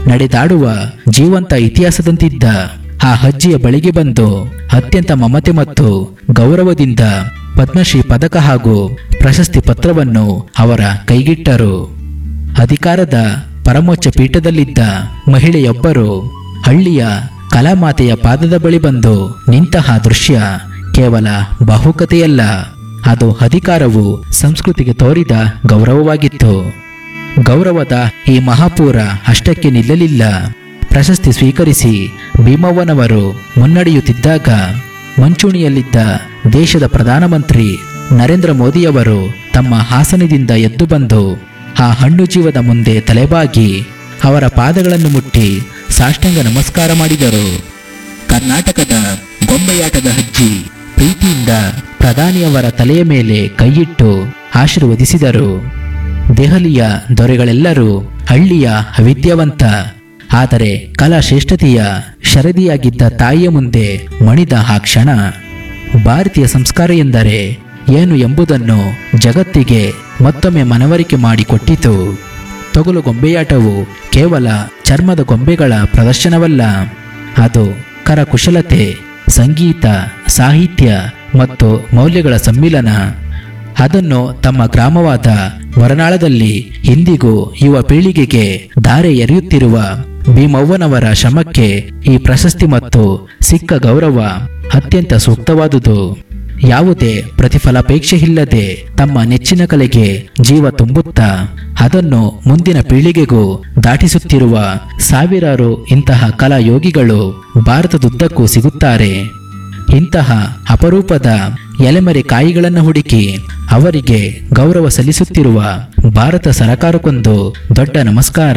ನಡೆದಾಡುವ ಜೀವಂತ ಇತಿಹಾಸದಂತಿದ್ದ ಆ ಅಜ್ಜಿಯ ಬಳಿಗೆ ಬಂದು ಅತ್ಯಂತ ಮಮತೆ ಮತ್ತು ಗೌರವದಿಂದ ಪದ್ಮಶ್ರೀ ಪದಕ ಹಾಗೂ ಪ್ರಶಸ್ತಿ ಪತ್ರವನ್ನು ಅವರ ಕೈಗಿಟ್ಟರು ಅಧಿಕಾರದ ಪರಮೋಚ್ಚ ಪೀಠದಲ್ಲಿದ್ದ ಮಹಿಳೆಯೊಬ್ಬರು ಹಳ್ಳಿಯ ಕಲಾಮಾತೆಯ ಪಾದದ ಬಳಿ ಬಂದು ನಿಂತಹ ದೃಶ್ಯ ಕೇವಲ ಬಾಹುಕತೆಯಲ್ಲ ಅದು ಅಧಿಕಾರವು ಸಂಸ್ಕೃತಿಗೆ ತೋರಿದ ಗೌರವವಾಗಿತ್ತು ಗೌರವದ ಈ ಮಹಾಪೂರ ಅಷ್ಟಕ್ಕೆ ನಿಲ್ಲಲಿಲ್ಲ ಪ್ರಶಸ್ತಿ ಸ್ವೀಕರಿಸಿ ಭೀಮವ್ವನವರು ಮುನ್ನಡೆಯುತ್ತಿದ್ದಾಗ ಮುಂಚೂಣಿಯಲ್ಲಿದ್ದ ದೇಶದ ಪ್ರಧಾನಮಂತ್ರಿ ನರೇಂದ್ರ ಮೋದಿಯವರು ತಮ್ಮ ಹಾಸನದಿಂದ ಎದ್ದು ಬಂದು ಆ ಹಣ್ಣು ಜೀವದ ಮುಂದೆ ತಲೆಬಾಗಿ ಅವರ ಪಾದಗಳನ್ನು ಮುಟ್ಟಿ ಸಾಷ್ಟಾಂಗ ನಮಸ್ಕಾರ ಮಾಡಿದರು ಕರ್ನಾಟಕದ ಗೊಂಬೆಯಾಟದ ಅಜ್ಜಿ ಪ್ರೀತಿಯಿಂದ ಪ್ರಧಾನಿಯವರ ತಲೆಯ ಮೇಲೆ ಕೈಯಿಟ್ಟು ಆಶೀರ್ವದಿಸಿದರು ದೆಹಲಿಯ ದೊರೆಗಳೆಲ್ಲರೂ ಹಳ್ಳಿಯ ಅವಿದ್ಯಾವಂತ ಆದರೆ ಕಲಾ ಶ್ರೇಷ್ಠತೆಯ ಶರದಿಯಾಗಿದ್ದ ತಾಯಿಯ ಮುಂದೆ ಮಣಿದ ಆ ಕ್ಷಣ ಭಾರತೀಯ ಸಂಸ್ಕಾರ ಎಂದರೆ ಏನು ಎಂಬುದನ್ನು ಜಗತ್ತಿಗೆ ಮತ್ತೊಮ್ಮೆ ಮನವರಿಕೆ ಮಾಡಿಕೊಟ್ಟಿತು ತೊಗಲು ಗೊಂಬೆಯಾಟವು ಕೇವಲ ಚರ್ಮದ ಗೊಂಬೆಗಳ ಪ್ರದರ್ಶನವಲ್ಲ ಅದು ಕರಕುಶಲತೆ ಸಂಗೀತ ಸಾಹಿತ್ಯ ಮತ್ತು ಮೌಲ್ಯಗಳ ಸಮ್ಮಿಲನ ಅದನ್ನು ತಮ್ಮ ಗ್ರಾಮವಾದ ವರನಾಳದಲ್ಲಿ ಇಂದಿಗೂ ಯುವ ಪೀಳಿಗೆಗೆ ಧಾರೆ ಎರೆಯುತ್ತಿರುವ ಭೀಮವ್ವನವರ ಶ್ರಮಕ್ಕೆ ಈ ಪ್ರಶಸ್ತಿ ಮತ್ತು ಸಿಕ್ಕ ಗೌರವ ಅತ್ಯಂತ ಸೂಕ್ತವಾದುದು ಯಾವುದೇ ಪ್ರತಿಫಲಾಪೇಕ್ಷೆ ಇಲ್ಲದೆ ತಮ್ಮ ನೆಚ್ಚಿನ ಕಲೆಗೆ ಜೀವ ತುಂಬುತ್ತಾ ಅದನ್ನು ಮುಂದಿನ ಪೀಳಿಗೆಗೂ ದಾಟಿಸುತ್ತಿರುವ ಸಾವಿರಾರು ಇಂತಹ ಕಲಾ ಯೋಗಿಗಳು ಭಾರತದುದ್ದಕ್ಕೂ ಸಿಗುತ್ತಾರೆ ಇಂತಹ ಅಪರೂಪದ ಎಲೆಮರೆ ಕಾಯಿಗಳನ್ನು ಹುಡುಕಿ ಅವರಿಗೆ ಗೌರವ ಸಲ್ಲಿಸುತ್ತಿರುವ ಭಾರತ ಸರಕಾರಕ್ಕೊಂದು ದೊಡ್ಡ ನಮಸ್ಕಾರ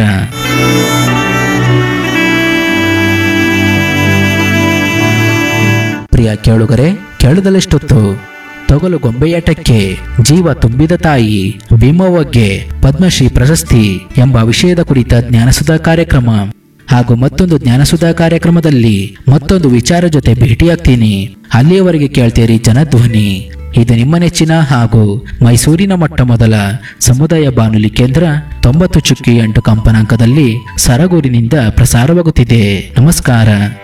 ಪ್ರಿಯ ಕೇಳುಗರೆ ಕೇಳದಲೆಷ್ಟೊತ್ತು ತೊಗಲು ಗೊಂಬೆಯಾಟಕ್ಕೆ ಜೀವ ತುಂಬಿದ ತಾಯಿ ಭೀಮವ್ವಗೆ ಪದ್ಮಶ್ರೀ ಪ್ರಶಸ್ತಿ ಎಂಬ ವಿಷಯದ ಕುರಿತ ಜ್ಞಾನಸುಧಾ ಕಾರ್ಯಕ್ರಮ ಹಾಗೂ ಮತ್ತೊಂದು ಜ್ಞಾನಸುಧಾ ಕಾರ್ಯಕ್ರಮದಲ್ಲಿ ಮತ್ತೊಂದು ವಿಚಾರ ಜೊತೆ ಭೇಟಿಯಾಗ್ತೀನಿ ಅಲ್ಲಿಯವರೆಗೆ ಕೇಳ್ತೀರಿ ಜನಧ್ವನಿ ಇದು ನಿಮ್ಮ ನೆಚ್ಚಿನ ಹಾಗೂ ಮೈಸೂರಿನ ಮೊಟ್ಟ ಮೊದಲ ಸಮುದಾಯ ಬಾನುಲಿ ಕೇಂದ್ರ ತೊಂಬತ್ತು ಚುಕ್ಕಿ ಎಂಟು ಕಂಪನಾಂಕದಲ್ಲಿ ಸರಗೂರಿನಿಂದ ಪ್ರಸಾರವಾಗುತ್ತಿದೆ ನಮಸ್ಕಾರ